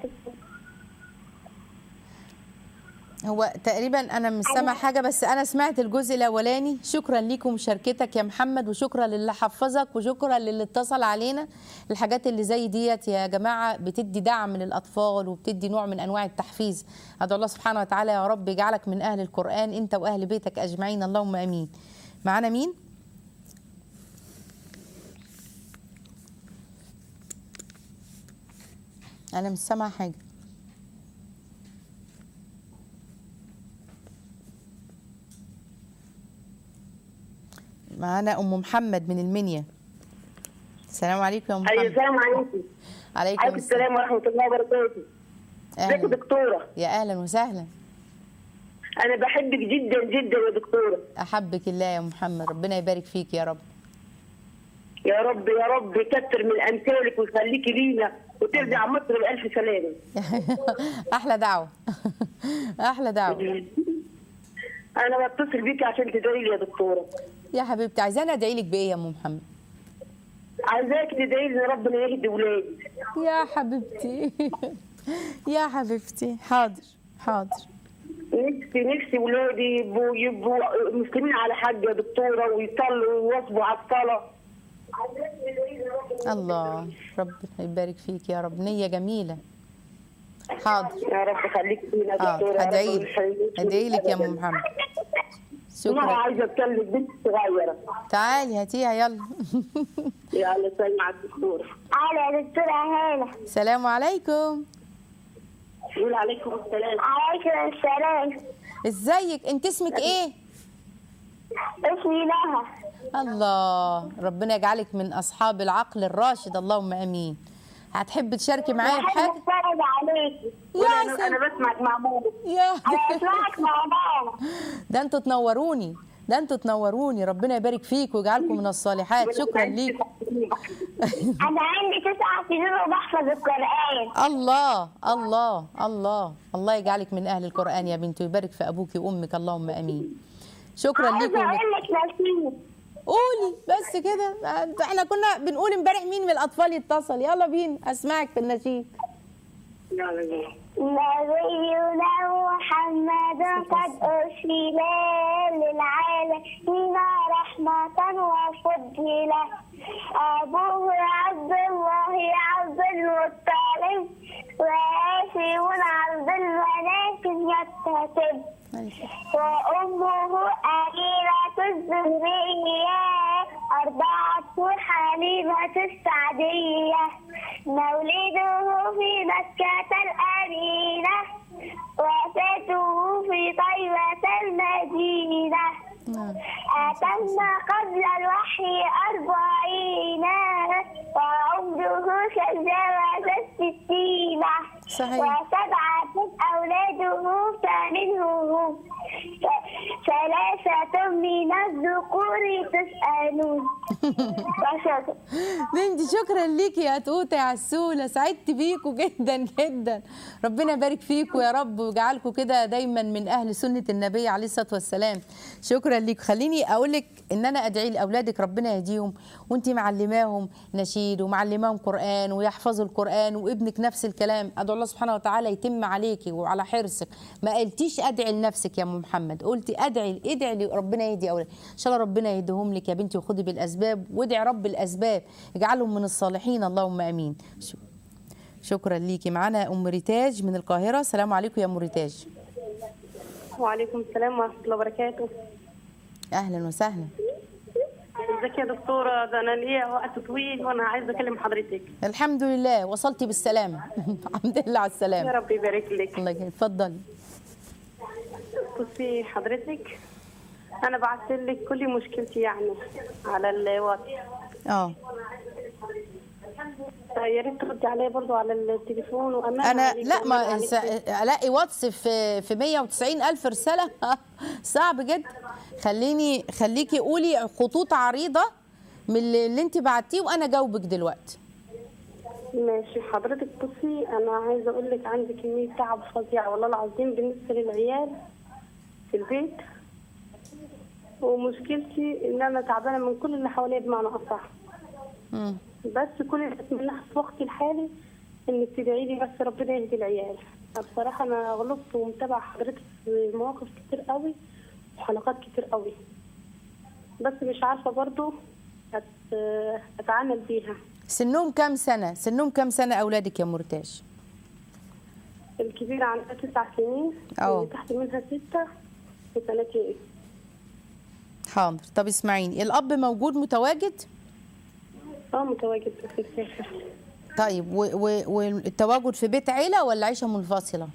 هو تقريبا انا مش سامع حاجه بس انا سمعت الجزء الاولاني شكرا ليكم مشاركتك يا محمد وشكرا للي حفظك وشكرا للي اتصل علينا الحاجات اللي زي ديت يا جماعه بتدي دعم للاطفال وبتدي نوع من انواع التحفيز ادعو الله سبحانه وتعالى يا رب يجعلك من اهل القران انت واهل بيتك اجمعين اللهم امين معانا مين انا مش سامعه حاجه معانا ام محمد من المنيا السلام عليكم يا ام أيوة محمد السلام عليكم عليكم عليكم السلام ورحمة الله وبركاته ازيك يا اهلا دكتورة يا اهلا وسهلا أنا بحبك جدا جدا يا دكتورة احبك الله يا محمد ربنا يبارك فيك يا رب يا رب يا رب يكتر من أمثالك ويخليكي لينا وترجع مصر بألف سلامة احلى دعوه احلى دعوه أنا بتصل بيكي عشان تدعي لي يا دكتورة يا حبيبتي عايزاني ادعي لك بايه يا ام محمد عايزاك تدعي لي ربنا يهدي ولادي يا حبيبتي يا حبيبتي حاضر حاضر نفسي نفسي ولادي يبقوا يبقوا مسلمين على حاجة يا دكتورة ويصلوا ويواظبوا على الصلاة الله ربنا يبارك فيك يا رب نيه جميله حاضر يا رب خليك فينا يا حاضر دكتورة يا رب ادعي لك ويخليك ادعي لك يا ام أبداً. محمد أنا شكرا عايزة أتكلم بنت صغيرة تعالي هاتيها يلا يلا سلام على الدكتورة على دكتورة هالة السلام عليكم يقول عليكم السلام عليكم السلام ازيك انت اسمك ايه اسمي لها الله ربنا يجعلك من اصحاب العقل الراشد اللهم امين هتحب تشاركي معايا بحب بحاجه اتفرج عليكي يا أنا, سلام أنا بسمعك مع ماما يا انا بسمعك مع ماما ده انتوا تنوروني ده انتوا تنوروني ربنا يبارك فيك ويجعلكم من الصالحات شكرا ليك انا عندي تسع سنين وبحفظ القرآن الله الله الله الله يجعلك من اهل القران يا بنتي ويبارك في ابوك وامك اللهم امين شكرا عايزة ليكم اقول لك نسيم قولي بس كده احنا كنا بنقول امبارح مين من الاطفال يتصل يلا بينا اسمعك في النشيد يلا بينا. نبينا محمد قد أرسل للعالمين رحمة وفضلا أبوه عبد الله عبد المطلب وهاشم عبد المناف زكريا مولده في مكة الأمينة وفاته في طيبة المدينة نعم. أتم قبل الوحي أربعين وعمره تجاوز الستين صحيح. وسبعة أولاده فمنهم ث- ثلاثة من الذكور تسألون وشكرا بنتي شكرا ليكي يا توته يا عسوله سعدت بيكوا جدا جدا ربنا يبارك فيكوا يا رب ويجعلكوا كده دايما من اهل سنه النبي عليه الصلاه والسلام شكرا ليك خليني اقول لك ان انا ادعي لاولادك ربنا يهديهم وانت معلماهم نشيد ومعلماهم قران ويحفظوا القران وابنك نفس الكلام ادعو الله سبحانه وتعالى يتم عليكي وعلى حرصك ما قلتيش ادعي لنفسك يا ام محمد قلتي ادعي ادعي لي ربنا يهدي اولادك ان شاء الله ربنا يهديهم لك يا بنتي وخدي بالاسباب وادعي رب الاسباب اجعلهم من الصالحين اللهم امين ش- شكرا ليكي معانا ام ريتاج من القاهره السلام عليكم يا ام ريتاج وعليكم السلام ورحمة الله وبركاته اهلا وسهلا ازيك يا دكتورة ده أنا ليا وقت طويل وأنا عايزة أكلم حضرتك الحمد لله وصلتي بالسلامه الحمد لله على يا السلامه رب يبارك لك الله يكرمك اتفضلي بصي حضرتك أنا بعت لك كل مشكلتي يعني على الواتس اه يا ريت تردي عليا برضو على التليفون وأمانة انا عليك لا وأمانة ما عليك. س- الاقي واتس في في 190 الف رساله صعب جدا خليني خليكي قولي خطوط عريضه من اللي اللي انت بعتيه وانا جاوبك دلوقتي ماشي حضرتك بصي أنا عايزة أقول لك عندي كمية تعب فظيع والله العظيم بالنسبة للعيال في البيت ومشكلتي إن أنا تعبانة من كل اللي حواليا بمعنى أصح مم. بس كل اللي اتمناه في وقتي الحالي انك تدعي لي بس ربنا يهدي العيال بصراحه انا غلطت ومتابعه حضرتك في مواقف كتير قوي وحلقات كتير قوي بس مش عارفه برضو أت... اتعامل بيها سنهم كام سنه سنهم كام سنه اولادك يا مرتاج الكبيره عندها تسع سنين أه. اللي تحت منها ستة وسنتين حاضر طب اسمعيني الاب موجود متواجد اه متواجد في الساحل طيب و- و- والتواجد في بيت عيله ولا عيشه منفصله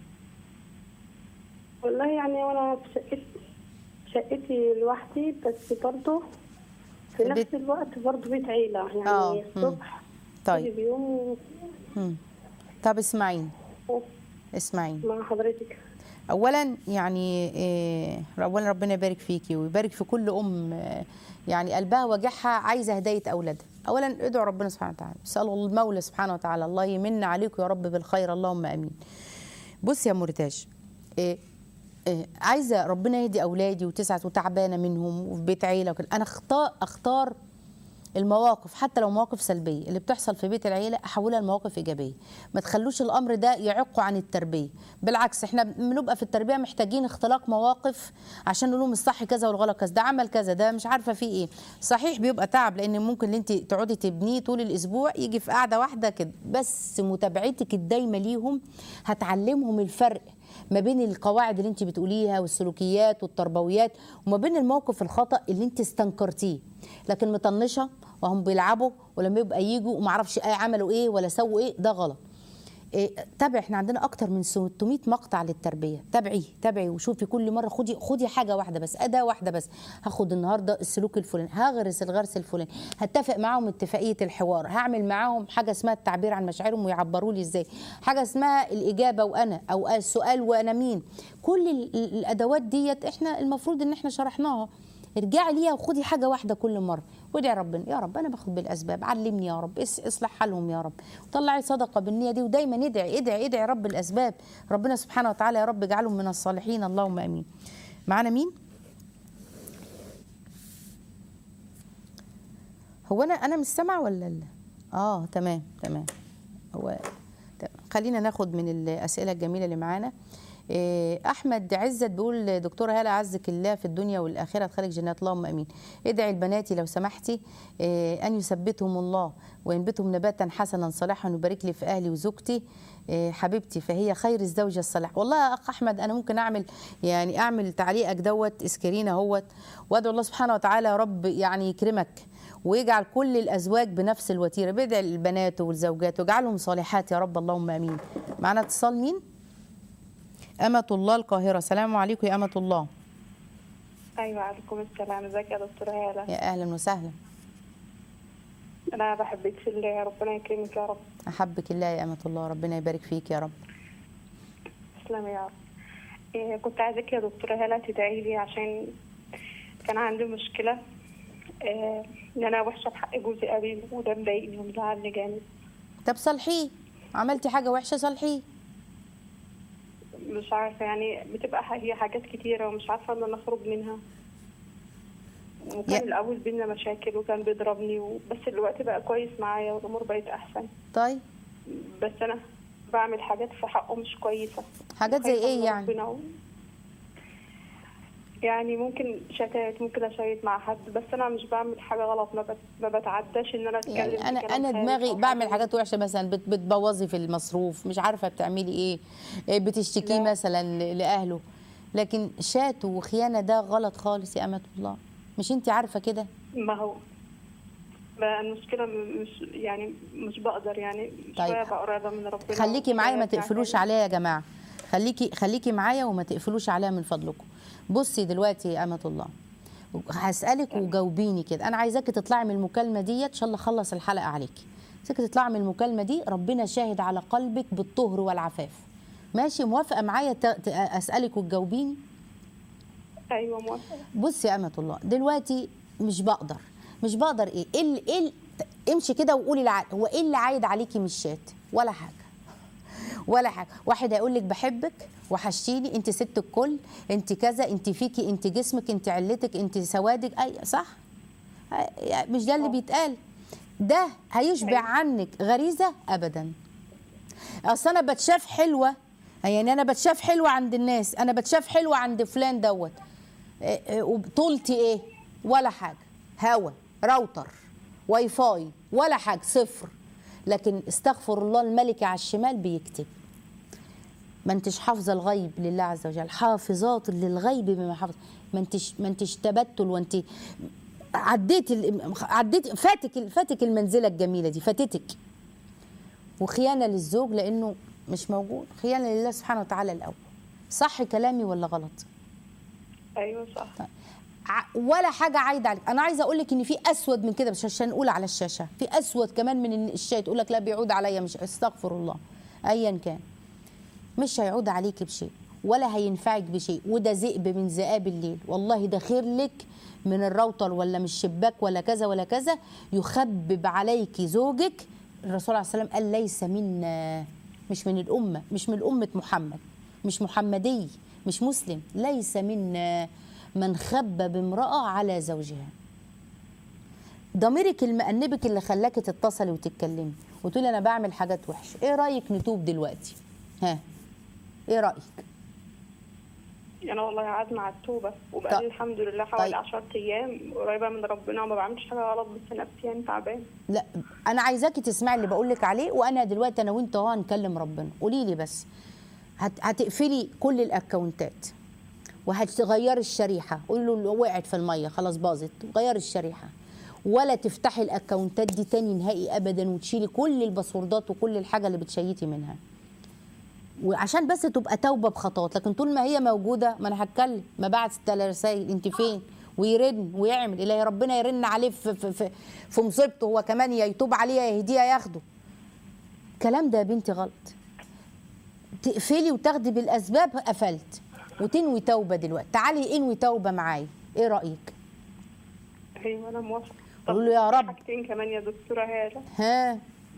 والله يعني وانا في شقتي شقتي لوحدي بس برضو في بيت- نفس الوقت برضو بيت عيلة يعني آه، مم. الصبح طيب. كل يوم مم. طب اسمعيني اسمعيني مع حضرتك اولا يعني إيه اولا ربنا يبارك فيكي ويبارك في كل ام آه، يعني قلبها وجعها عايزه هدايه اولادها اولا ادعوا ربنا سبحانه وتعالى اسالوا المولى سبحانه وتعالى الله يمن عليكم يا رب بالخير اللهم امين بص يا مرتاج إيه إيه عايزه ربنا يهدي اولادي وتسعه وتعبانه منهم وفي بيت عيله وكده انا اختار اختار المواقف حتى لو مواقف سلبيه اللي بتحصل في بيت العيله احولها لمواقف ايجابيه ما تخلوش الامر ده يعق عن التربيه بالعكس احنا بنبقى في التربيه محتاجين اختلاق مواقف عشان نقول لهم الصح كذا والغلط كذا ده عمل كذا ده مش عارفه فيه ايه صحيح بيبقى تعب لان ممكن اللي انت تقعدي تبنيه طول الاسبوع يجي في قعده واحده كده بس متابعتك الدايمه ليهم هتعلمهم الفرق ما بين القواعد اللي انت بتقوليها والسلوكيات والتربويات وما بين الموقف الخطا اللي انت استنكرتيه لكن مطنشه وهم بيلعبوا ولما يبقى يجوا وما اعرفش ايه عملوا ايه ولا سووا ايه ده غلط إيه تابع احنا عندنا اكتر من 600 مقطع للتربيه تابعيه تابعي وشوفي كل مره خدي خدي حاجه واحده بس اداه واحده بس هاخد النهارده السلوك الفلاني هغرس الغرس الفلاني هتفق معاهم اتفاقيه الحوار هعمل معاهم حاجه اسمها التعبير عن مشاعرهم ويعبروا لي ازاي حاجه اسمها الاجابه وانا او السؤال وانا مين كل ال- ال- الادوات ديت احنا المفروض ان احنا شرحناها ارجعي ليها وخدي حاجه واحده كل مره وادعي ربنا يا رب انا باخد بالاسباب علمني يا رب اس- اصلح حالهم يا رب طلعي صدقه بالنيه دي ودايما ادعي ادعي ادعي رب الاسباب ربنا سبحانه وتعالى يا رب اجعلهم من الصالحين اللهم امين معانا مين هو انا انا مش سامعه ولا ال- اه تمام تمام هو تمام. خلينا ناخد من الاسئله الجميله اللي معانا إيه، احمد عزت بيقول دكتوره هاله عزك الله في الدنيا والاخره ادخلك جنات اللهم امين ادعي لبناتي لو سمحتي إيه، ان يثبتهم الله وينبتهم نباتا حسنا صالحا ويبارك لي في اهلي وزوجتي إيه، حبيبتي فهي خير الزوجه الصالحه والله يا اخ احمد انا ممكن اعمل يعني اعمل تعليقك دوت اسكرين اهوت وادعو الله سبحانه وتعالى يا رب يعني يكرمك ويجعل كل الازواج بنفس الوتيره بيدعي البنات والزوجات ويجعلهم صالحات يا رب اللهم امين معنا اتصال مين أمة الله القاهرة سلام عليكم يا أمة الله ايوه عليكم السلام ازيك يا دكتوره هاله يا أهلا وسهلا انا بحبك في الله ربنا يكرمك يا رب أحبك الله يا أمة الله ربنا يبارك فيك يا رب تسلمي يا رب إيه كنت عايزاك يا دكتوره هاله تدعي لي عشان كان عندي مشكله إيه ان انا وحشه في حق جوزي قوي وده مضايقني ومزعلني جامد طب صلحيه عملتي حاجة وحشة صلحيه مش عارفه يعني بتبقى ح- هي حاجات كتيره ومش عارفه ان انا اخرج منها وكان يا- الاول بينا مشاكل وكان بيضربني و... بس دلوقتي بقى كويس معايا والامور بقت احسن طيب بس انا بعمل حاجات في حقه مش كويسه حاجات زي وخايفة إيه من يعني؟ ربنا و- يعني ممكن شتات ممكن اشيط مع حد بس انا مش بعمل حاجه غلط ما, بت... ما بتعداش ان انا اتكلم يعني في انا كلام انا خارج دماغي أو بعمل حاجة. حاجات وحشه مثلا بت- بتبوظي في المصروف مش عارفه بتعملي ايه إيه بتشتكيه لا. مثلا ل- لاهله لكن شات وخيانه ده غلط خالص يا امه الله مش انت عارفه كده ما هو بقى المشكله م- مش يعني مش بقدر يعني طيب. شويه بقى قريبه من ربنا خليكي معايا ما وشوية تقفلوش بتاع عليا يا جماعه خليكي خليكي معايا وما تقفلوش عليا من فضلكم بصي دلوقتي يا امه الله هسالك وجاوبيني كده انا عايزاكي تطلعي من المكالمه ديت ان شاء الله اخلص الحلقه عليكي عايزاكي تطلعي من المكالمه دي ربنا شاهد على قلبك بالطهر والعفاف ماشي موافقه معايا ت- ت- اسالك وتجاوبيني ايوه موافقه بصي يا امه الله دلوقتي مش بقدر مش بقدر ايه ايه اللي- ايه اللي- امشي كده وقولي العقل هو ايه اللي عايد عليكي من الشات ولا حاجه ولا حاجه واحد هيقول لك بحبك وحشتيني انت ست الكل انت كذا انت فيكي انت جسمك انت علتك انت سوادك اي صح أي- مش ده اللي بيتقال ده هيشبع عنك غريزه ابدا اصل انا بتشاف حلوه يعني انا بتشاف حلوه عند الناس انا بتشاف حلوه عند فلان دوت إيه إيه وبطولتي ايه ولا حاجه هوا راوتر واي فاي ولا حاجه صفر لكن استغفر الله الملك على الشمال بيكتب ما انتش حافظه الغيب لله عز وجل حافظات للغيب بما حفظ ما انتش ما انتش تبتل وانت عديت ال- عديت فاتك فاتك المنزله الجميله دي فاتتك وخيانه للزوج لانه مش موجود خيانه لله سبحانه وتعالى الاول صح كلامي ولا غلط ايوه صح ع- ولا حاجه عايده عليك انا عايزه اقول لك ان في اسود من كده مش عشان نقول على الشاشه في اسود كمان من إن الشات يقول لك لا بيعود عليا مش استغفر الله ايا كان مش هيعود عليك بشيء ولا هينفعك بشيء وده ذئب من ذئاب الليل والله ده خير لك من الراوتر ولا من الشباك ولا كذا ولا كذا يخبب عليك زوجك الرسول عليه السلام قال ليس منا مش من الأمة مش من أمة محمد مش محمدي مش مسلم ليس منا من خبب امرأة على زوجها ضميرك المأنبك اللي خلاكي تتصلي وتتكلمي وتقولي انا بعمل حاجات وحشه ايه رايك نتوب دلوقتي ها ايه رايك انا والله قعدنا على التوبه طيب. وبقالي الحمد لله حوالي طيب. 10 ايام قريبه من ربنا وما بعملش حاجه غلط بس نفسيا تعبان لا انا عايزاكي تسمعي اللي بقول لك عليه وانا دلوقتي انا وانت اهو هنكلم ربنا قولي لي بس هت... هتقفلي كل الاكونتات وهتغيري الشريحه قولي له وقعت في الميه خلاص باظت غيري الشريحه ولا تفتحي الاكونتات دي تاني نهائي ابدا وتشيلي كل الباسوردات وكل الحاجه اللي بتشيتي منها وعشان بس تبقى توبه بخطوات لكن طول ما هي موجوده ما انا هتكلم ما بعت رسائل انت فين ويرن ويعمل الهي ربنا يرن عليه في في في, في مصيبته هو كمان يا يتوب عليه يا يهديه ياخده الكلام ده يا بنتي غلط تقفلي وتاخدي بالاسباب قفلت وتنوي توبه دلوقتي تعالي انوي توبه معايا ايه رايك ايوه انا موافقه قولوا له يا في رب. حاجتين كمان يا دكتوره هاله ها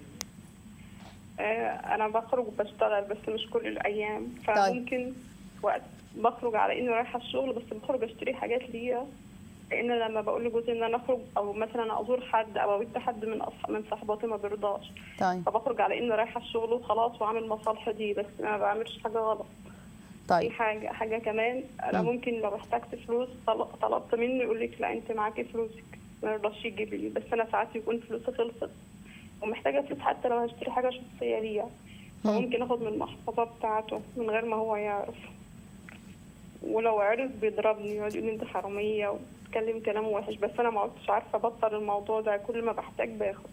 آه، انا بخرج وبشتغل بس مش كل الايام طيب. فممكن وقت بخرج على اني رايحه الشغل بس بخرج اشتري حاجات ليا لان لما بقول لجوزي ان انا اخرج او مثلا ازور حد او اودي حد من أصح من صحباتي ما بيرضاش طيب فبخرج على اني رايحه الشغل وخلاص واعمل مصالحي دي بس انا ما بعملش حاجه غلط في طيب حاجه حاجه كمان انا مم. ممكن لو احتجت فلوس طل- طلبت منه يقول لك لا انت معاكي فلوسك ما يرضاش يجيب لي بس انا ساعات يكون فلوسي خلصت ومحتاجه فلوس حتى لو هشتري حاجه شخصيه ليا فممكن اخد من المحفظه بتاعته من غير ما هو يعرف ولو عرف بيضربني يقعد يقول لي انت حراميه و... بيتكلم كلام وحش بس انا ما عدتش عارفه ابطل الموضوع ده كل ما بحتاج باخد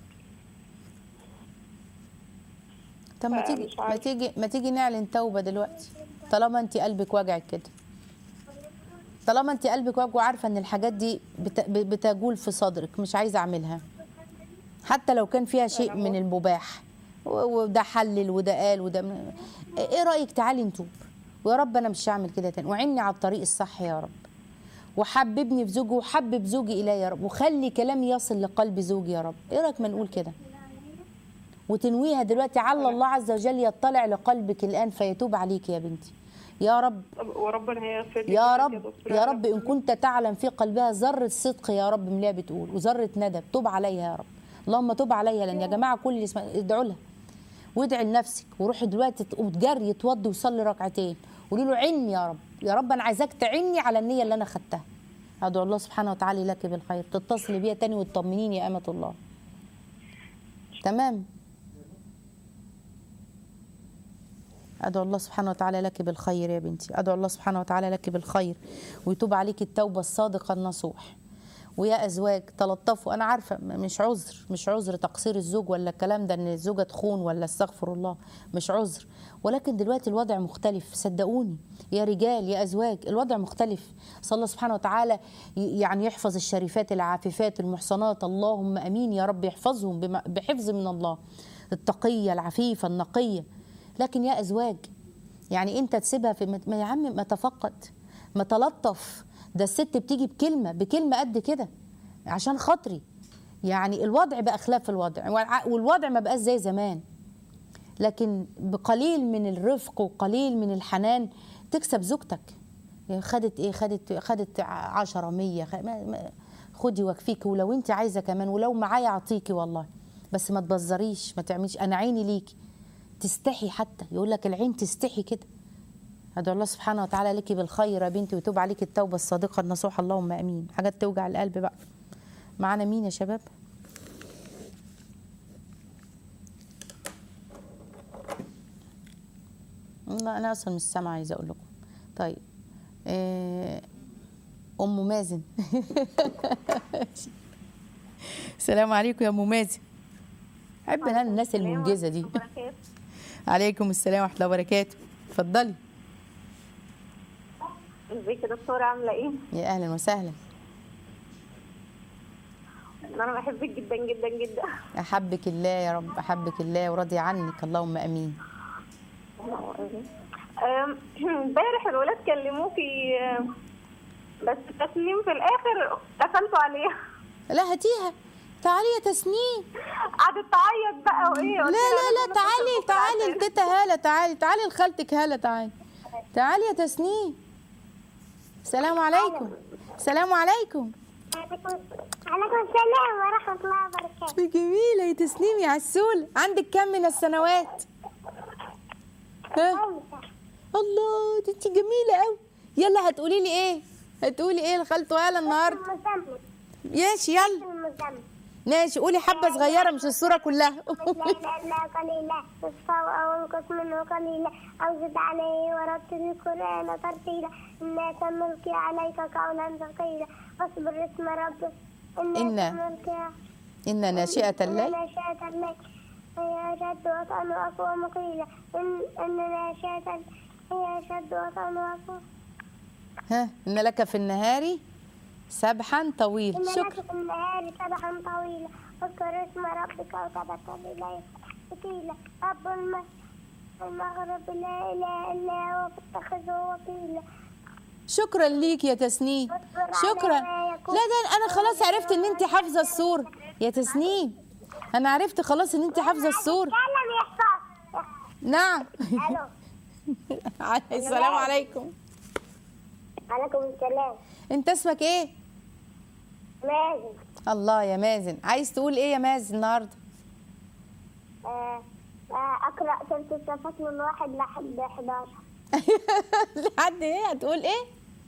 طب ما آه، تيجي مش ما عارفة. تيجي ما تيجي نعلن توبه دلوقتي طالما انت قلبك واجعك كده طالما انت قلبك واجع وعارفه ان الحاجات دي بت- ب- بتجول في صدرك مش عايزه اعملها حتى لو كان فيها شيء من المباح و- وده حلل وده قال وده م- ايه رايك تعالي نتوب ويا رب انا مش هعمل كده تاني وعني على الطريق الصح يا رب وحببني في زوجي وحبب زوجي الي يا رب وخلي كلامي يصل لقلب زوجي يا رب ايه رايك ما نقول كده وتنويها دلوقتي على الله عز وجل يطلع لقلبك الآن فيتوب عليك يا بنتي يا رب طب وربنا هيغفر لي يا كده رب دكتور. يا رب إن كنت تعلم في قلبها ذرة صدق يا رب من اللي هي بتقول وذرة ندب توب عليها يا رب اللهم توب عليها لأن يا جماعة كل اللي اسمع ادعوا لها وادعي لنفسك وروحي دلوقتي تقوم تجري توضي وصلي ركعتين قولي له عني يا رب يا رب أنا عايزاك تعني على النية اللي أنا خدتها أدعو الله سبحانه وتعالى لك بالخير تتصلي بيا تاني وتطمنيني يا أمة الله تمام أدعو الله سبحانه وتعالى لك بالخير يا بنتي أدعو الله سبحانه وتعالى لك بالخير ويتوب عليك التوبة الصادقة النصوح ويا أزواج تلطفوا أنا عارفة م- مش عذر مش عذر تقصير الزوج ولا الكلام ده إن الزوجة تخون ولا استغفر الله مش عذر ولكن دلوقتي الوضع مختلف صدقوني يا رجال يا أزواج الوضع مختلف صلى الله سبحانه وتعالى ي- يعني يحفظ الشريفات العاففات المحصنات اللهم أمين يا رب يحفظهم بم- بحفظ من الله التقية العفيفة النقية لكن يا ازواج يعني انت تسيبها في ما يا عم ما تفقد ما تلطف ده الست بتيجي بكلمه بكلمه قد كده عشان خاطري يعني الوضع بقى خلاف الوضع والع- والوضع ما بقاش زي زمان لكن بقليل من الرفق وقليل من الحنان تكسب زوجتك يعني خدت ايه خدت خدت عشرة مية خ- ما- ما- خدي واكفيك ولو انت عايزه كمان ولو معايا اعطيكي والله بس ما تبزريش ما تعمليش انا عيني ليكي تستحي حتى يقول لك العين تستحي كده ادعو الله سبحانه وتعالى لك بالخير يا بنتي ويتوب عليك التوبه الصادقه النصوحه اللهم امين حاجات توجع القلب بقى معانا مين يا شباب لا انا اصلا مش سامعه عايزه اقول لكم طيب آه، ام مازن السلام عليكم يا ام مازن احب انا الناس المنجزه دي عليكم السلام ورحمه الله وبركاته اتفضلي ازيك يا دكتورة عاملة ايه؟ يا اهلا وسهلا انا بحبك جدا جدا جدا احبك الله يا رب احبك الله وراضي عنك اللهم امين أم، امبارح الولاد كلموكي أم، بس تسليم في الاخر قفلتوا عليها لا هاتيها تعالي يا تسنيم قعدت تعيط بقى وايه لا قلت لا لها لا أنا تعالي كنت تعالي عشان- لتيتا هاله تعالي تعالي لخالتك هاله تعالي تعالي يا تسنيم السلام عليكم السلام عليكم عليكم السلام ورحمة الله وبركاته جميلة يا تسنيم يا عسول عندك كم من السنوات؟ ها؟ الله دي انت جميلة قوي يلا هتقولي لي ايه؟ هتقولي ايه لخالته هالة النهارده؟ المزمل ماشي يلا المزمل ماشي قولي حبة صغيرة مش الصورة كلها لا لا لا قليلا نصفه أو انقص منه قليلا أو زد عليه ورتل القرآن ترتيلا إنا سنلقي عليك قولا ثقيلا فاصبر اسم ربك إنا إنا. سنلقي إن ناشئة الليل ناشئة الليل هي أشد وطن وأقوى مقيلة إن إن ناشئة الليل هي أشد وطن وأقوى ها إن لك في النهار سبحا طويل إن شكرا لك في النهار سبحا طويلا اذكر اسم ربك وتبتل إليه وقيل رب الم- المغرب لا إله إلا هو فاتخذه وكيلا شكرا ليك يا تسنيم شكرا لا ده انا خلاص عرفت ان انت حافظه السوره يا تسنيم انا عرفت خلاص ان انت حافظه السوره تعلم يحفظ نعم ألو السلام عليكم عليكم السلام انت اسمك ايه مازن الله يا مازن عايز تقول ايه يا مازن النهارده آه، آه، أقرأ سورة الصفات من واحد لحد 11 لحد ايه هتقول ايه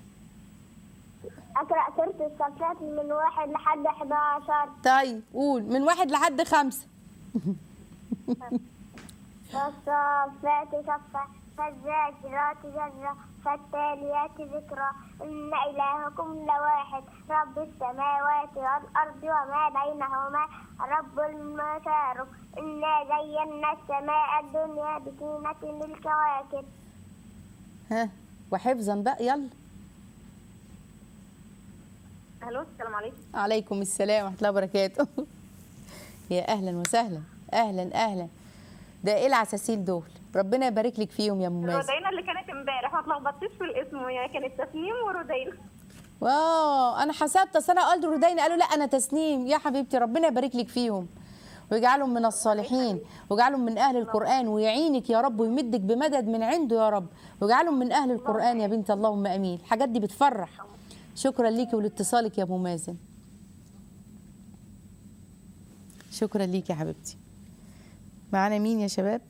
أقرأ سورة الصفات من واحد لحد 11 طيب قول من واحد لحد خمسة والصافات صفا فالزاجرات زجرا فالتاليات ذكرا إن إلهكم لواحد رب السماوات والأرض وما بينهما رب المشارق إنا زينا السماء الدنيا بزينة للكواكب ها وحفظا بقى يلا الو السلام عليكم عليكم السلام ورحمه الله وبركاته يا اهلا وسهلا اهلا اهلا ده ايه العساسيل دول ربنا يبارك لك فيهم يا ام مازن رودينا اللي كانت امبارح ما اتلخبطتش في الاسم هي كانت تسنيم ورودينا واو انا حسبت اصل انا قلت ردين قالوا لا انا تسنيم يا حبيبتي ربنا يبارك لك فيهم ويجعلهم من الصالحين ويجعلهم من اهل القران ويعينك يا رب ويمدك بمدد من عنده يا رب ويجعلهم من اهل القران يا بنت اللهم امين الحاجات دي بتفرح شكرا ليكي ولاتصالك يا ابو مازن شكرا ليكي يا حبيبتي معانا مين يا شباب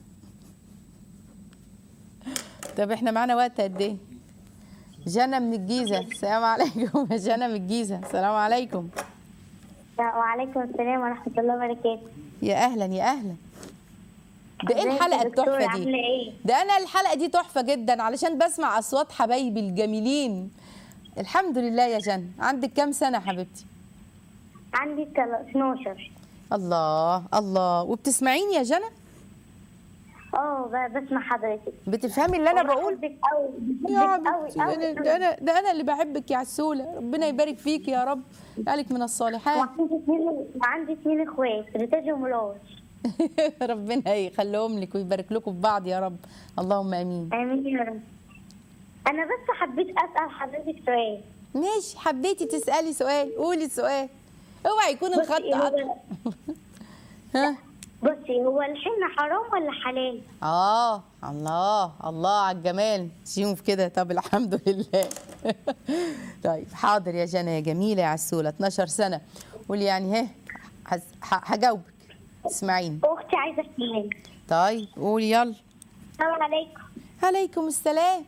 طب احنا معانا وقت قد ايه جنى من الجيزه السلام عليكم يا جنى من الجيزه السلام عليكم وعليكم السلام ورحمة الله وبركاته يا اهلا يا اهلا ده ايه ازيك يا الحلقه دكتورة؟ التحفه عاملة دي ايه؟ ده انا الحلقه دي تحفه جدا علشان بسمع اصوات حبايبي الجميلين الحمد لله يا جنى عندك كام سنه يا حبيبتي عندي تل- 12 الله الله وبتسمعيني يا جنى اه ب- بسمع حضرتك بتفهمي اللي انا بقول بحبك قوي يا بحبك قوي حبيبتي قوي أنا- ده انا ده انا اللي بحبك يا عسوله ربنا يبارك فيك يا رب يجعلك من الصالحات وعندي اثنين وعندي اثنين اخوات ريتاج وملاش ربنا يخليهم لك ويبارك لكم في بعض يا رب اللهم امين امين يا رب انا بس حبيت اسال حضرتك سؤال ماشي حبيتي تسالي سؤال قولي السؤال اوعي يكون بصي، الخط هو- قطع ها بصي هو الحنة حرام ولا حلال؟ اه الله الله على الجمال شوف كده طب الحمد لله طيب حاضر يا جنى يا جميله يا عسوله 12 سنه قولي يعني ها هز- ه- هجاوبك اسمعيني اختي عايزه اتنين طيب قولي يلا السلام عليكم عليكم السلام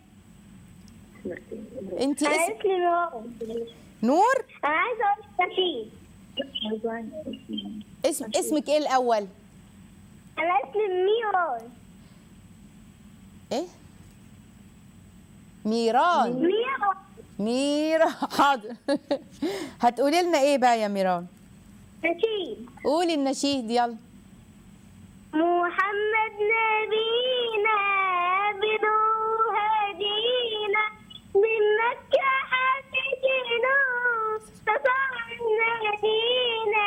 انت انا اسم اسمي نور نور انا عايزه اقول لك شيء اسم اسمك ايه الاول انا اسمي ميران ايه ميران ميران ميرا حاضر هتقولي لنا ايه بقى يا ميران نشيد قولي النشيد يلا محمد نبينا بنور هدينا من مكة حسينا تطلع نبينا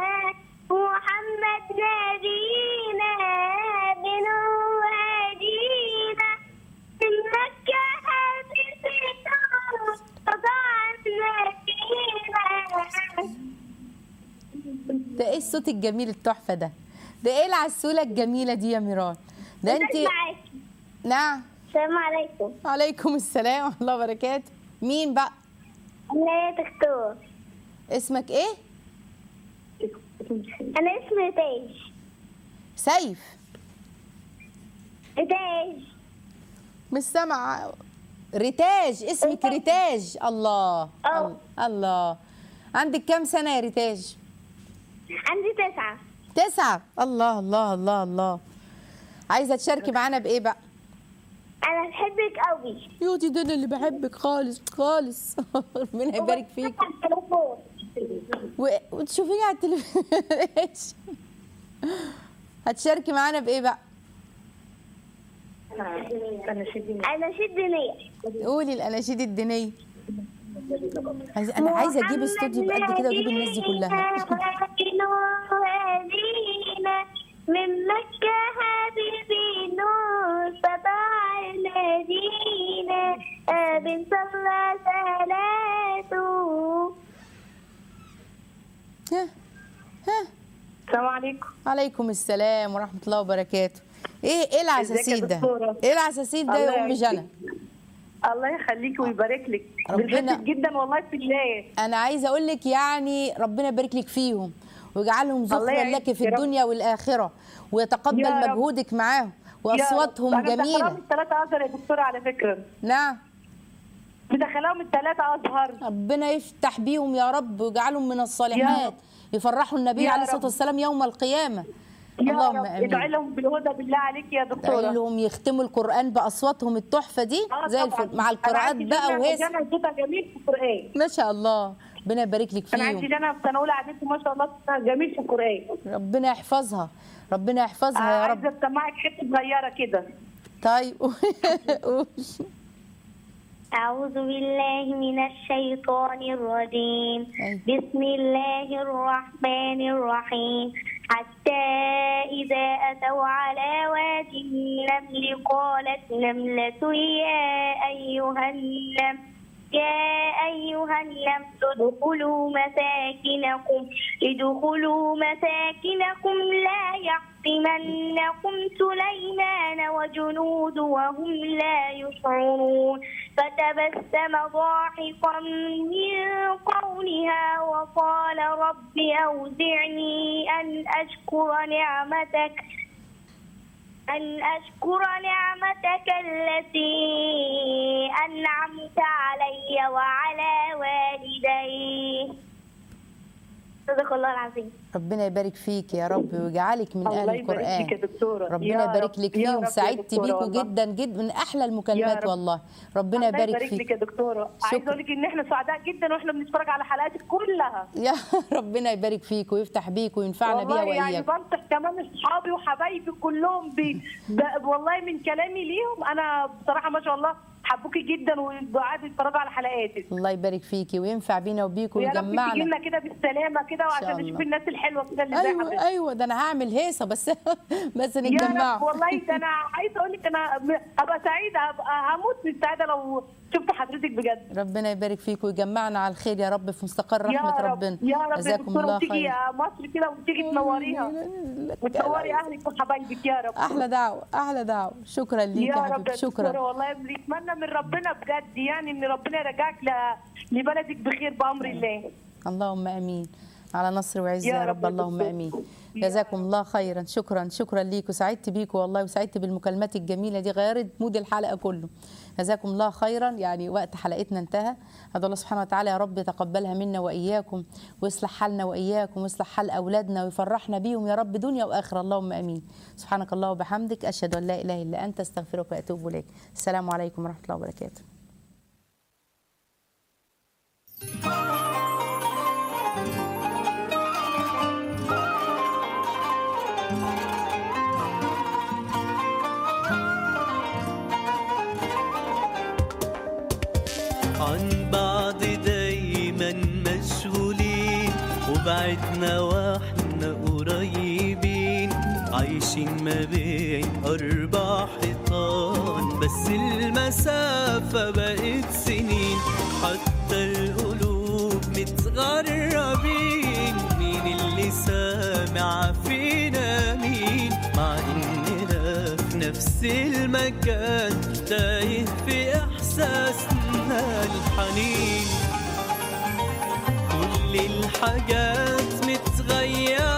محمد نبينا بنور هدينا من مكة حسينا تطلع نبينا ده ايه الصوت الجميل التحفه ده ده ايه العسوله الجميله دي يا ميران ده انت معاكي. نعم السلام عليكم عليكم السلام ورحمه الله وبركاته مين بقى أنا يا دكتور اسمك ايه أنا اسمي تاج سيف تاج مش سامعه ريتاج اسمك ريتاج الله اه. الله عندك كام سنه يا ريتاج عندي تسعة تسعة الله الله الله الله عايزة تشاركي معانا بإيه بقى؟ أنا بحبك قوي يوتي ده أنا اللي بحبك خالص خالص ربنا يبارك فيك على التليفون و... وتشوفيني على التلفزيون إيش؟ هتشاركي معانا بإيه بقى؟ أنا شد نية قولي الأناشيد الدينية عايزة أنا عايزة أجيب استوديو بقد كده وأجيب الناس دي كلها هدينا من مكة حبيبي نور سطع المدينة بن صلى صلاته ها ها السلام عليكم عليكم السلام ورحمة الله وبركاته إيه إيه العساسيد ده؟ دكتورة؟ إيه العساسيد ده الله يا أم يعينك. جنى؟ الله يخليكي ويبارك لك ربنا- بنحبك جدا والله في الله انا عايزه اقول لك يعني ربنا يبارك لك فيهم ويجعلهم الله ذخرا يعينك لك في يا رب. الدنيا والاخره ويتقبل يا رب. مجهودك معاهم واصواتهم أنا مدخلاهم جميله الثلاثة أزهر يا دكتورة على فكرة نعم مدخلاهم الثلاثة أزهر ربنا يفتح بيهم يا رب ويجعلهم من الصالحات يفرحوا النبي يا عليه الصلاه رب. والسلام يوم القيامه يا اللهم رب آمين. ادعي لهم بالهدى بالله عليك يا ادعي دكتوره لهم يختموا القران باصواتهم التحفه دي آه زي طبعاً. الفل مع أنا القراءات عندي بقى جنى- وهيصه جنى صوتها جميل في القران ما شاء الله ربنا يبارك لك انا عندي فيهم جنى في سنه اولى اعدادي ما شاء الله صوتها جميل في القران ربنا يحفظها ربنا يحفظها يا رب عايزه اسمعك حته صغيره كده طيب قول. أعوذ بالله من الشيطان الرجيم أيوة. بسم الله الرحمن الرحيم حتى إذا أتوا على واد النمل قالت نملة يا أيها النمل يا أيها النمل ادخلوا مساكنكم ادخلوا مساكنكم لا يحطمنكم سليمان وجنود وهم لا يشعرون فتبسم ضاحكا من قولها وقال رب أوزعني أن أشكر نعمتك أن أشكر نعمتك التي أنعمت علي وعلى والدي صدق الله العظيم ربنا يبارك فيك يا رب ويجعلك من اهل الله يبارك القران فيك يا دكتورة. ربنا يا يبارك رب. لك يا فيهم رب يا سعدت دكتورة بيكوا والله. جدا جدا من احلى المكالمات رب. والله ربنا الله يبارك لك يا فيك دكتوره عايزه اقول لك ان احنا سعداء جدا واحنا بنتفرج على حلقاتك كلها يا ربنا يبارك فيك ويفتح بيك وينفعنا بيها والله يعني واياك بنصح كمان اصحابي وحبايبي كلهم ب... ب... والله من كلامي ليهم انا بصراحه ما شاء الله حبوكي جدا وقعدوا يتفرجوا على حلقاتك الله يبارك فيكي وينفع بينا وبيك ويا رب تجي ويجمعنا لنا كده بالسلامه كده شاء وعشان الله. نشوف الناس الحلوه كده اللي زي ايوه حضرتك ايوه ده انا هعمل هيصه بس بس يا رب نتجمعوا والله ده انا عايزه اقول لك انا م- ابقى سعيده ابقى هموت من السعاده لو شفت حضرتك بجد ربنا يبارك فيك ويجمعنا على الخير يا رب في مستقر يا رحمه رب ربنا يا رب يا جزاكم دكتوره الله وتيجي خير يا مصر كده وتيجي تنوريها وتنوري اهلك وحبايبك يا رب احلى دعوه احلى دعوه شكرا ليك يا يا رب حبيبتي يا دكتوره شكرا والله بنتمنى من ربنا بجد يعني ان ربنا يرجعك ل- لبلدك بخير بامر الله اللهم امين على نصر وعز يا يا رب رب يا اللهم دكتور. امين يا جزاكم الله خيرا شكرا شكرا ليك وسعدت بيك والله وسعدت بالمكالمات الجميله دي غيرت مود الحلقه كله جزاكم الله خيرا يعني وقت حلقتنا انتهى هذا الله سبحانه وتعالى يا رب يتقبلها منا واياكم ويصلح حالنا واياكم ويصلح حال اولادنا ويفرحنا بيهم يا رب دنيا واخره اللهم امين سبحانك الله وبحمدك اشهد ان لا اله الا انت استغفرك واتوب اليك السلام عليكم ورحمه الله وبركاته عن بعض دايما مشغولين وبعدنا واحنا قريبين عايشين ما بين أربع حيطان بس المسافة بقت سنين حتى القلوب متغربين مين اللي سامع فينا مين مع إننا في نفس المكان تايه في إحساسنا الحنين كل الحاجات متغيرة